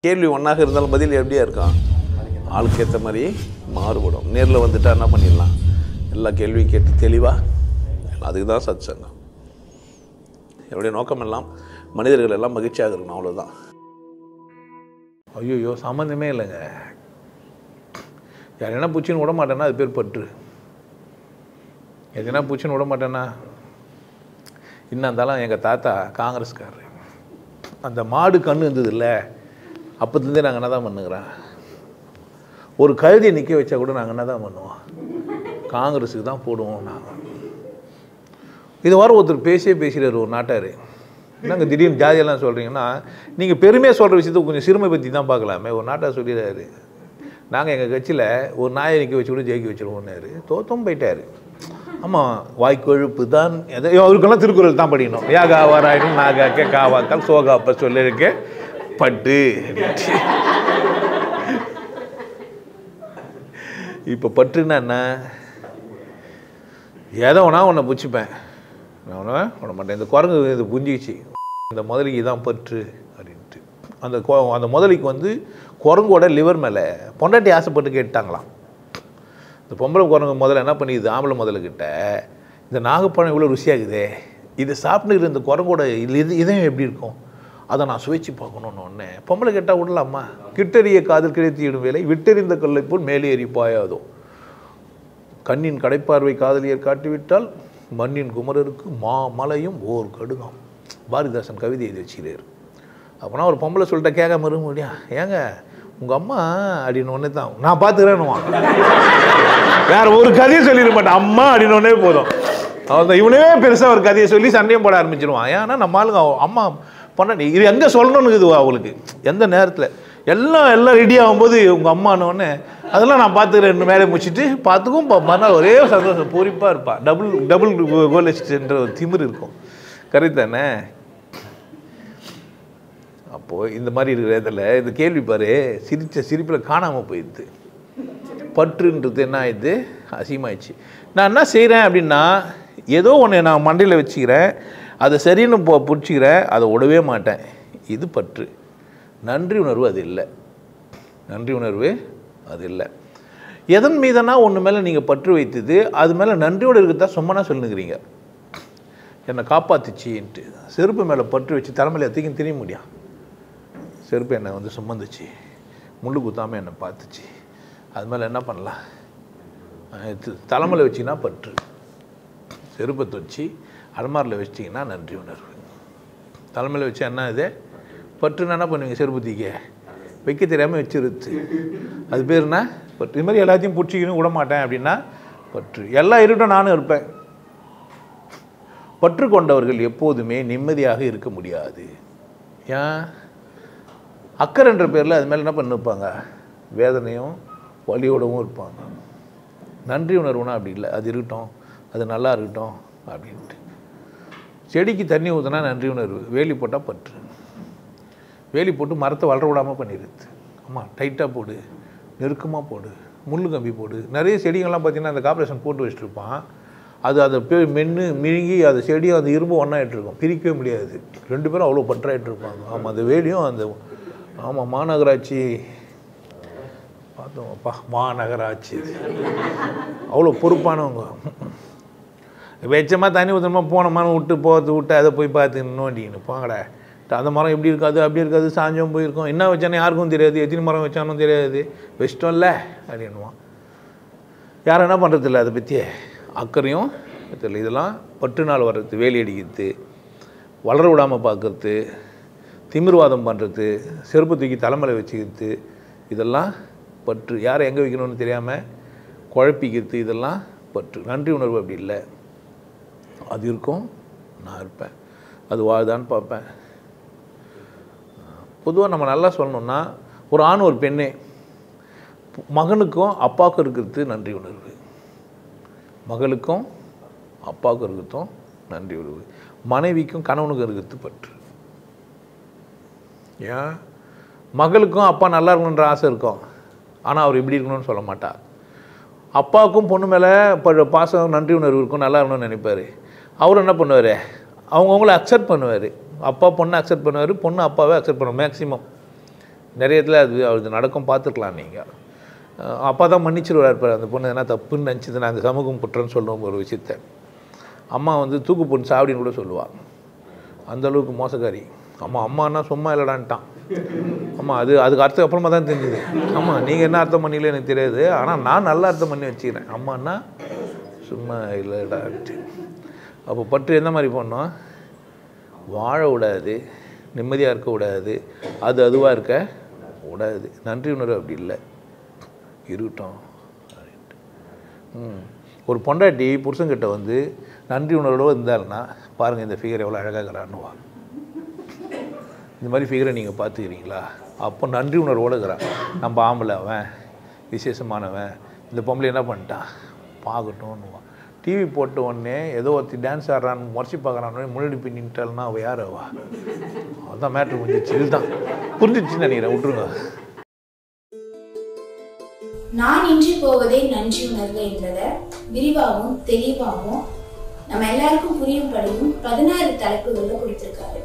கேள்வி ஒன்றாக இருந்தாலும் பதில் எப்படியா இருக்கும் ஆளுக்கு ஏற்ற மாதிரி மாறுபடும் நேரில் வந்துட்டா என்ன பண்ணிடலாம் எல்லா கேள்வியும் கேட்டு தெளிவாக அதுக்கு தான் சத் சங்கம் என்னுடைய நோக்கம் எல்லாம் மனிதர்கள் எல்லாம் மகிழ்ச்சியாக இருக்கணும் அவ்வளோதான் ஐயோ சம்மந்தமே இல்லைங்க யார் என்ன பூச்சின்னு விட மாட்டேன்னா அது பேர் பற்று எதுனா பூச்சின்னு விட மாட்டேன்னா இன்னும் இருந்தாலும் எங்கள் தாத்தா காங்கிரஸ்காரர் அந்த மாடு கண்ணு இருந்தது இல்லை அப்போத்துலேருந்தே நாங்கள் என்ன தான் பண்ணுகிறோம் ஒரு கழுதியை நிற்க வச்சா கூட நாங்கள் என்ன தான் பண்ணுவோம் காங்கிரஸுக்கு தான் போடுவோம் நாங்கள் இது வர ஒருத்தர் பேசியே பேசுகிறார் ஒரு நாட்டார் என்னங்க திடீர்னு ஜாதியெல்லாம் சொல்கிறீங்கன்னா நீங்கள் பெருமையாக சொல்கிற விஷயத்தை கொஞ்சம் சிறுமை பற்றி தான் பார்க்கலாமே ஒரு நாட்டார் சொல்லிடுறாரு நாங்கள் எங்கள் கட்சியில் ஒரு நாயை நிற்க வச்சு கூட ஜெயிக்க வச்சுருவோம்னாரு தோத்தும் போயிட்டார் ஆமாம் வாய்க்கொழுப்பு தான் எதை அவருக்கெல்லாம் திருக்குறள் தான் படிக்கணும் யாகா வாராயினும் நாகாக்க காவாக்கால் சோகாப்ப சொல்லியிருக்க பட்டு இப்போ பற்றுன்னா என்ன எதை வேணா உன்னை பிடிச்சிப்பேன் நான் உன்னை விட மாட்டேன் இந்த குரங்கு இது புஞ்சிச்சு இந்த முதலிக்கு தான் பற்று அப்படின்ட்டு அந்த கொ- அந்த முதலிக்கு வந்து குரங்கோட லிவர் மேலே பொண்டாட்டி ஆசைப்பட்டு கேட்டாங்களாம் இந்த பொம்பளை குரங்கு முதல்ல என்ன பண்ணிது ஆம்பளை முதல்கிட்ட இந்த நாகப்பழம் இவ்வளோ ருசியாகுதே இதை சாப்பிட்டுக்கிற இந்த குரங்கோட இது இது இதயம் எப்படி இருக்கும் அதை நான் சுவைச்சு பார்க்கணுன்னு ஒன்று பொம்பளை கேட்டால் விடலாமா கிட்டறிய காதல் கிடைத்திடும் வேலை விட்டெறிந்த கல்லை போல் மேலே ஏறி பாயாதோ கண்ணின் கடைப்பார்வை காதலியர் காட்டிவிட்டால் மண்ணின் குமரருக்கு மா மலையும் ஓர் கடுகாம் பாரதிதாசன் கவிதை எழுதி வச்சுக்கிறார் அப்போனா ஒரு பொம்பளை சொல்லிட்ட கேட்காம இருக்க முடியா ஏங்க உங்கள் அம்மா அப்படின்னு ஒன்றே தான் நான் பார்த்துக்கிறேன்னுவான் வேற ஒரு கதையை சொல்லிட மாட்டேன் அம்மா அப்படின்னு ஒன்றே போதும் அவன் இவனே பெருசாக ஒரு கதையை சொல்லி சண்டையும் போட ஆரம்பிச்சிருவான் ஏன்னா நம்ம ஆளுங்க அவ- அம்மா பொண்டாட்டி இது எங்கே சொல்லணும்னு இருக்குது அவளுக்கு எந்த நேரத்தில் எல்லாம் எல்லாம் ரெடி ஆகும்போது உங்கள் அம்மானோடனே அதெல்லாம் நான் பார்த்துக்கிறேன் ரெண்டு மேலே முடிச்சுட்டு பார்த்துக்கும் ப- மறுநாள் ஒரே சந்தோஷம் பூரிப்பாக இருப்பா டபுள் டபுள் கோல் என்ற ஒரு திமிர் இருக்கும் கரெக்ட் தானே அப்போது இந்த மாதிரி இருக்கிற இதில் இந்த கேள்வி பாரு சிரிச்ச சிரிப்பில் காணாமல் போயிடுது பற்றுன்றது என்ன ஆயிடுது அசிங்கமாயிடுச்சு நான் என்ன செய்கிறேன் அப்படின்னா ஏதோ ஒன்று நான் மண்டையில் வச்சுக்கிறேன் அதை சரின்னு போ பிடிச்சிக்கிறேன் அதை விடவே மாட்டேன் இது பற்று நன்றி உணர்வு அது இல்லை நன்றி உணர்வு அது இல்லை எதன் மீதனா ஒன்று மேலே நீங்கள் பற்று வைத்தது அது மேலே நன்றியோடு இருக்கிறதா சும்மனா சொல்லுங்கிறீங்க என்னை காப்பாத்துச்சின்ட்டு செருப்பு மேலே பற்று வச்சு தலைமையில் எத்திக்கும் தெரிய முடியும் செருப்பு என்னை வந்து சுமந்துச்சு முள்ளு குத்தாமல் என்னை பார்த்துச்சு அது மேலே என்ன பண்ணலாம் அஹ் து- தலைமையில் வச்சிங்கன்னா பற்று செருப்பை வச்சு அலமாரில் வச்சிட்டிங்கன்னா நன்றி உணர்வு தலைமையில் வச்சு என்ன இது பற்றுன்னா என்ன பண்ணுவீங்க செருப்பு தீக்க வைக்க தெரியாமல் வச்சிருச்சு அது பேர் என்ன பற்று இது மாதிரி எல்லாத்தையும் பிடிச்சிக்கணும் விட மாட்டேன் அப்படின்னா பற்று எல்லாம் இருக்கட்டும் நானும் இருப்பேன் பற்று கொண்டவர்கள் எப்போதுமே நிம்மதியாக இருக்க முடியாது ஏன் அக்கறைன்ற பேரில் அது மேலே என்ன பண்ணிருப்பாங்க வேதனையும் வலியோடவும் இருப்பாங்க நன்றி உணர்வுனா அப்படி இல்லை அது இருக்கட்டும் அது நல்லா இருக்கட்டும் அப்படின்ட்டு செடிக்கு தண்ணி ஊற்றினா நன்றி உணர்வு வேலி போட்டால் பற்று வேலி போட்டு மரத்தை வளர விடாமல் பண்ணிடுது ஆமாம் டைட்டாக போடு நெருக்கமாக போடு முள்ளு கம்பி போடு நிறைய செடிகள்லாம் பார்த்தீங்கன்னா அந்த கார்பரேஷன் போட்டு வச்சுட்டு இருப்பான் அது அதை போய் மென்று மிழுங்கி அந்த செடியும் அந்த இரும்பும் ஒன்றாயிட்டு இருக்கும் பிரிக்கவே முடியாது ரெண்டு பேரும் அவ்வளோ பற்றாயிட்டு இருப்பாங்க ஆமாம் அந்த வேலியும் அந்த ஆமாம் மாநகராட்சி பார்த்தோம் அப்பா மாநகராட்சி அவ்வளோ பொறுப்பானவங்க வெச்சமாக தண்ணி ஊற்றணுமா போனோமான்னு விட்டு போகிறது விட்டு அதை போய் பார்த்து நோண்டிக்கணும் போங்கடா அந்த மரம் எப்படி இருக்காது அப்படி இருக்காது சாஞ்சம் போயிருக்கோம் என்ன வச்சானே யாருக்கும் தெரியாது எத்தனை மரம் வச்சானும் தெரியாது வச்சிட்டோம்ல அப்படின்னுவான் யாரும் என்ன பண்ணுறது இல்லை அதை பற்றி அக்கறையும் தெரியல இதெல்லாம் பட்டு நாள் வர்றது வேலி அடிக்கிறது வளர விடாமல் பார்க்கறது திமிர்வாதம் பண்ணுறது செருப்பு தூக்கி தலைமையில் வச்சுக்கிறது இதெல்லாம் பற்று யாரை எங்கே வைக்கணும்னு தெரியாமல் குழப்பிக்கிறது இதெல்லாம் பற்று நன்றி உணர்வு அப்படி இல்லை அது இருக்கும் நான் இருப்பேன் அது வாழுதான்னு பார்ப்பேன் பொதுவாக நம்ம நல்லா சொல்லணும்னா ஒரு ஆண் ஒரு பெண்ணே மகனுக்கும் அப்பாவுக்கும் இருக்கிறது நன்றி உணர்வு மகளுக்கும் அப்பாவுக்கும் இருக்கிறதும் நன்றி உணர்வு மனைவிக்கும் கணவனுக்கும் இருக்கிறது பற்று ஏன் மகளுக்கும் அப்பா நல்லா இருக்கணுன்ற ஆசை இருக்கும் ஆனால் அவர் இப்படி இருக்கணும்னு சொல்ல மாட்டார் அப்பாவுக்கும் பொண்ணு மேலே ப- பாசம் நன்றி உணர்வு இருக்கும் நல்லா இருக்கணும்னு நினைப்பார் அவர் என்ன பண்ணுவார் அவங்கவுங்கள அக்செப்ட் பண்ணுவார் அப்பா பொண்ணை அக்செப்ட் பண்ணுவார் பொண்ணு அப்பாவை அக்செப்ட் பண்ணுவார் மேக்ஸிமம் நிறைய இடத்துல அது அது நடக்கும் பார்த்துருக்கலாம் நீங்கள் அப்பா தான் மன்னிச்சிருவார் பாரு அந்த பொண்ணு எதனா தப்புன்னு நினச்சிது நான் அந்த சமூகம் குற்றம்னு சொல்லுவோம் ஒரு விஷயத்த அம்மா வந்து தூக்கு பொண்ணு சாவடின்னு கூட சொல்லுவாள் அந்த அளவுக்கு மோசக்காரி அம்மா அம்மானா சும்மா இல்லடான்ட்டான் ஆமாம் அது அதுக்கு அர்த்தம் அப்புறமா தான் தெரிஞ்சுது ஆமாம் நீங்கள் என்ன அர்த்தம் பண்ணீங்களோ எனக்கு தெரியாது ஆனால் நான் நல்லா அர்த்தம் பண்ணி வச்சுக்கிறேன் அம்மானா சும்மா இல்லைடான்ட்டு அப்போ பற்று எந்த மாதிரி பண்ணோம் வாழ விடாது நிம்மதியாக இருக்க விடாது அது அதுவாக இருக்க விடாது நன்றி உணர்வு அப்படி இல்லை இருக்கட்டும் அப்படின்ட்டு. ம் ஒரு பொண்டாட்டி புருஷன்கிட்ட வந்து நன்றி உணர்வோடு இருந்தாருன்னா பாருங்கள் இந்த ஃபிகர் எவ்வளோ அழகாக இருக்கிறான்னுவா இந்த மாதிரி ஃபிகரை நீங்கள் பார்த்துக்கிறீங்களா அப்போ நன்றி உணர்வோடு இருக்கிறான் நம்ம ஆம்பளை அவன் விசேஷமானவன் இந்த பொம்பளை என்ன பண்ணிட்டான் பார்க்கட்டும்னுவான் டிவி போட்ட உடனே ஏதோ ஒருத்தி டான்ஸ் ஆடுறான்னு முறைச்சி பார்க்குறான்னு முன்னாடி போய் நின்ட்டாள்னா அவள் யார் அவா அதான் மேட்ரு முடிஞ்சிச்சு இதுதான் புரிஞ்சிச்சுன்னு நினைக்கிறேன் விட்ருங்க நான் இன்றி போவதே நன்றி உணர்வு என்பதை விரிவாகவும் தெளிவாகவும் நம்ம எல்லாருக்கும் புரியும்படியும் பதினாறு தலைப்புகள்ல கொடுத்திருக்காரு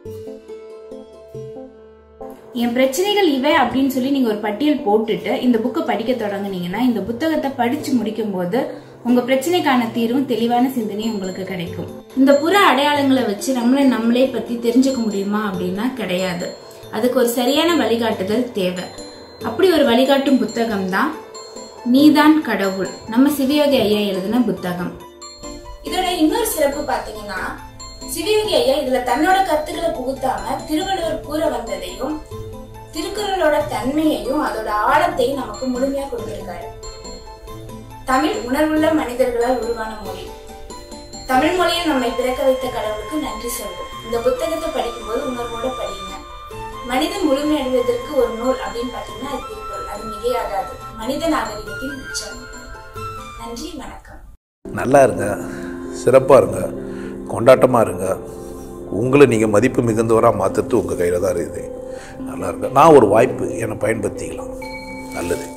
என் பிரச்சனைகள் இவை அப்படின்னு சொல்லி நீங்க ஒரு பட்டியல் போட்டுட்டு இந்த புக்கை படிக்க தொடங்குனீங்கன்னா இந்த புத்தகத்தை படிச்சு முடிக்கும் போது உங்க பிரச்சனைக்கான தீர்வும் தெளிவான சிந்தனையும் உங்களுக்கு கிடைக்கும் இந்த புற அடையாளங்களை வச்சு நம்மளை நம்மளே பத்தி தெரிஞ்சுக்க முடியுமா அப்படின்னா கிடையாது அதுக்கு ஒரு சரியான வழிகாட்டுதல் தேவை அப்படி ஒரு வழிகாட்டும் புத்தகம் தான் நீதான் கடவுள் நம்ம சிவயோகி ஐயா எழுதின புத்தகம் இதோட இன்னொரு சிறப்பு பாத்தீங்கன்னா சிவயோகி ஐயா இதுல தன்னோட கருத்துக்களை புகுத்தாம திருவள்ளுவர் கூற வந்ததையும் திருக்குறளோட தன்மையையும் அதோட ஆழத்தையும் நமக்கு முழுமையா கொடுத்திருக்காரு தமிழ் உணர்வுள்ள மனிதர்களால் உருவான மொழி தமிழ் மொழியை நம்மை பிறக்க வைத்த கடவுளுக்கு நன்றி சொல்வோம் இந்த புத்தகத்தை படிக்கும்போது உணர்வோட படிங்க மனிதன் முழுமையடைவதற்கு ஒரு நூல் அப்படின்னு பாத்தீங்கன்னா அது திருக்குறள் அது மிகையாகாது மனித நாகரிகத்தின் உச்சம் நன்றி வணக்கம் நல்லா இருங்க சிறப்பாக இருங்க கொண்டாட்டமாக இருங்க உங்களை நீங்கள் மதிப்பு மிகுந்தவராக மாற்றுறது உங்கள் கையில் தான் இருக்குது நல்லா இருங்க நான் ஒரு வாய்ப்பு என்னை பயன்படுத்திக்கலாம் நல்லது